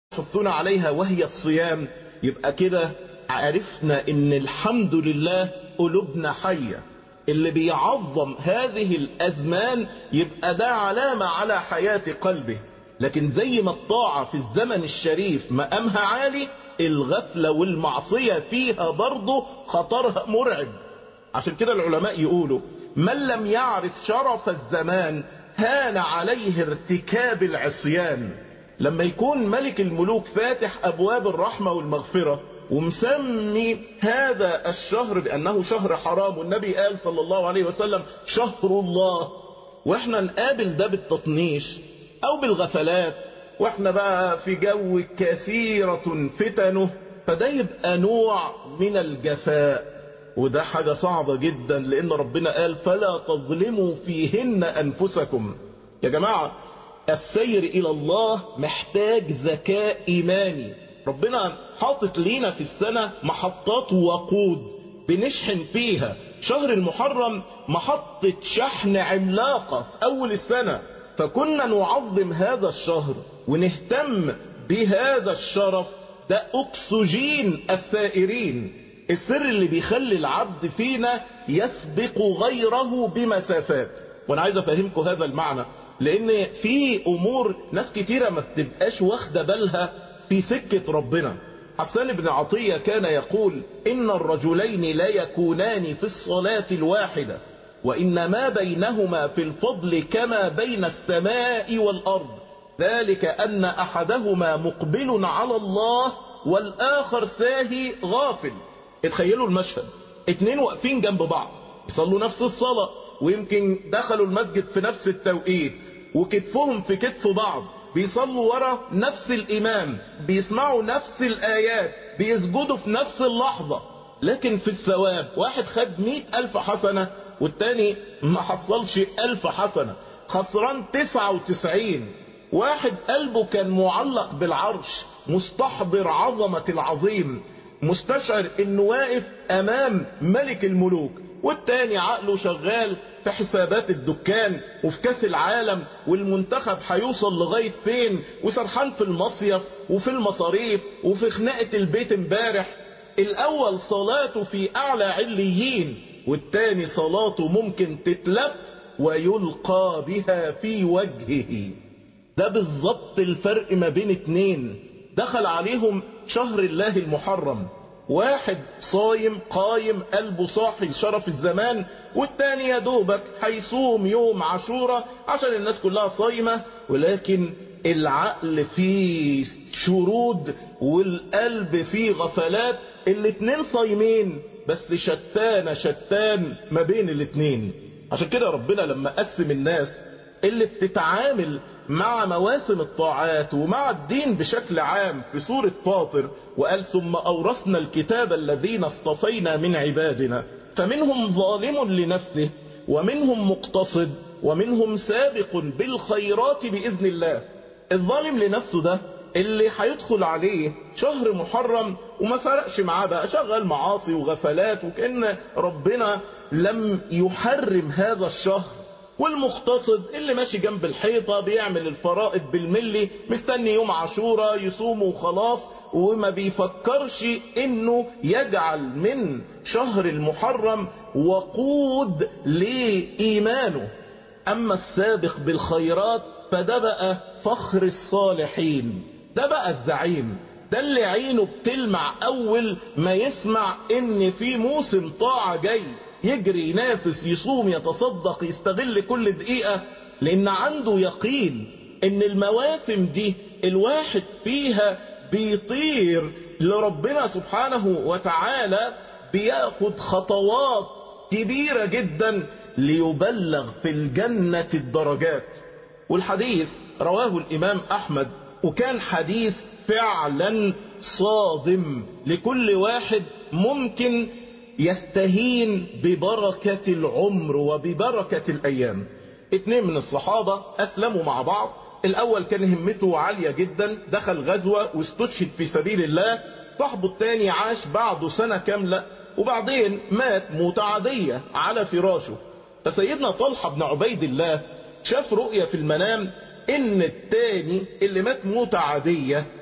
يحثون عليها وهي الصيام يبقى كده عرفنا ان الحمد لله قلوبنا حية اللي بيعظم هذه الازمان يبقى ده علامة على حياة قلبه لكن زي ما الطاعة في الزمن الشريف مقامها عالي الغفلة والمعصية فيها برضه خطرها مرعب عشان كده العلماء يقولوا من لم يعرف شرف الزمان هان عليه ارتكاب العصيان لما يكون ملك الملوك فاتح ابواب الرحمة والمغفرة ومسمي هذا الشهر بانه شهر حرام والنبي قال صلى الله عليه وسلم شهر الله واحنا نقابل ده بالتطنيش او بالغفلات واحنا بقى في جو كثيرة فتنه فده يبقى نوع من الجفاء وده حاجة صعبة جدا لان ربنا قال فلا تظلموا فيهن انفسكم يا جماعة السير الى الله محتاج ذكاء ايماني ربنا حاطط لينا في السنة محطات وقود بنشحن فيها شهر المحرم محطة شحن عملاقة اول السنة فكنا نعظم هذا الشهر ونهتم بهذا الشرف ده اكسجين السائرين السر اللي بيخلي العبد فينا يسبق غيره بمسافات وانا عايز افهمكم هذا المعنى لان في امور ناس كتيرة ما بتبقاش واخدة بالها في سكة ربنا حسان بن عطية كان يقول ان الرجلين لا يكونان في الصلاة الواحدة وان ما بينهما في الفضل كما بين السماء والارض ذلك ان احدهما مقبل على الله والاخر ساهي غافل اتخيلوا المشهد اتنين واقفين جنب بعض يصلوا نفس الصلاة ويمكن دخلوا المسجد في نفس التوقيت وكتفهم في كتف بعض بيصلوا ورا نفس الامام بيسمعوا نفس الايات بيسجدوا في نفس اللحظة لكن في الثواب واحد خد مئة الف حسنة والتاني ما حصلش الف حسنة خسران تسعة وتسعين واحد قلبه كان معلق بالعرش مستحضر عظمة العظيم مستشعر انه واقف امام ملك الملوك والتاني عقله شغال في حسابات الدكان وفي كاس العالم والمنتخب هيوصل لغاية فين وسرحان في المصيف وفي المصاريف وفي خناقة البيت امبارح الاول صلاته في اعلى عليين والتاني صلاته ممكن تتلف ويلقى بها في وجهه ده بالظبط الفرق ما بين اتنين دخل عليهم شهر الله المحرم واحد صايم قايم قلبه صاحي لشرف الزمان والتاني يا دوبك هيصوم يوم عاشورة عشان الناس كلها صايمة ولكن العقل فيه شرود والقلب فيه غفلات الاتنين صايمين بس شتان شتان ما بين الاتنين عشان كده ربنا لما قسم الناس اللي بتتعامل مع مواسم الطاعات ومع الدين بشكل عام في سورة فاطر وقال ثم أورثنا الكتاب الذين اصطفينا من عبادنا فمنهم ظالم لنفسه ومنهم مقتصد ومنهم سابق بالخيرات بإذن الله الظالم لنفسه ده اللي هيدخل عليه شهر محرم وما فرقش معاه بقى شغال معاصي وغفلات وكأن ربنا لم يحرم هذا الشهر والمقتصد اللي ماشي جنب الحيطة بيعمل الفرائض بالملي مستني يوم عاشورة يصوم وخلاص وما بيفكرش انه يجعل من شهر المحرم وقود لإيمانه اما السابق بالخيرات فده بقى فخر الصالحين ده بقى الزعيم ده اللي عينه بتلمع اول ما يسمع ان في موسم طاعة جاي يجري ينافس يصوم يتصدق يستغل كل دقيقة لان عنده يقين ان المواسم دي الواحد فيها بيطير لربنا سبحانه وتعالى بياخد خطوات كبيرة جدا ليبلغ في الجنة الدرجات والحديث رواه الامام احمد وكان حديث فعلا صادم لكل واحد ممكن يستهين ببركة العمر وببركة الأيام اتنين من الصحابة أسلموا مع بعض الأول كان همته عالية جدا دخل غزوة واستشهد في سبيل الله صاحبه التاني عاش بعده سنة كاملة وبعدين مات موت عادية على فراشه فسيدنا طلحة بن عبيد الله شاف رؤية في المنام ان التاني اللي مات موت عادية